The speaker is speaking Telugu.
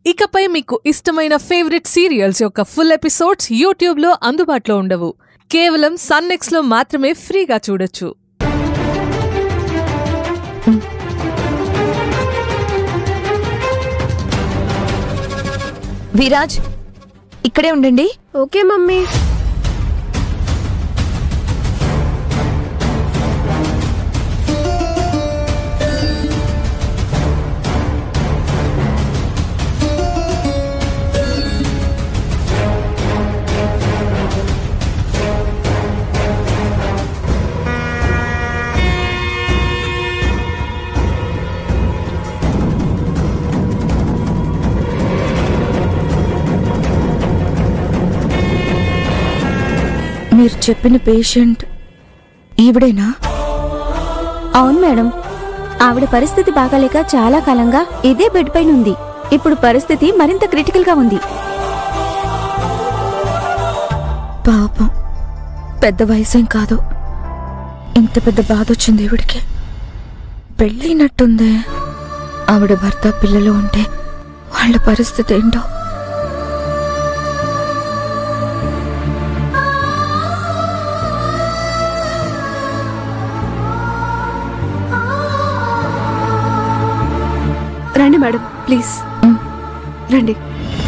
ఇకపై మీకు ఇష్టమైన ఫేవరెట్ సీరియల్స్ యొక్క ఫుల్ ఎపిసోడ్స్ యూట్యూబ్లో అందుబాటులో ఉండవు కేవలం సన్నెక్స్లో మాత్రమే ఫ్రీగా చూడొచ్చు విరాజ్ ఇక్కడే ఉండండి ఓకే మమ్మీ మీరు చెప్పిన పేషెంట్ ఈవిడేనా అవును మేడం ఆవిడ పరిస్థితి బాగాలేక చాలా కాలంగా ఇదే బెడ్ పైన ఉంది ఇప్పుడు పరిస్థితి మరింత క్రిటికల్ గా ఉంది పాపం పెద్ద వయసేం కాదు ఇంత పెద్ద బాధ వచ్చింది ఈవిడికి పెళ్ళైనట్టుందే ఆవిడ భర్త పిల్లలు ఉంటే వాళ్ళ పరిస్థితి ఏంటో రండి మేడం ప్లీజ్ మ్. రండి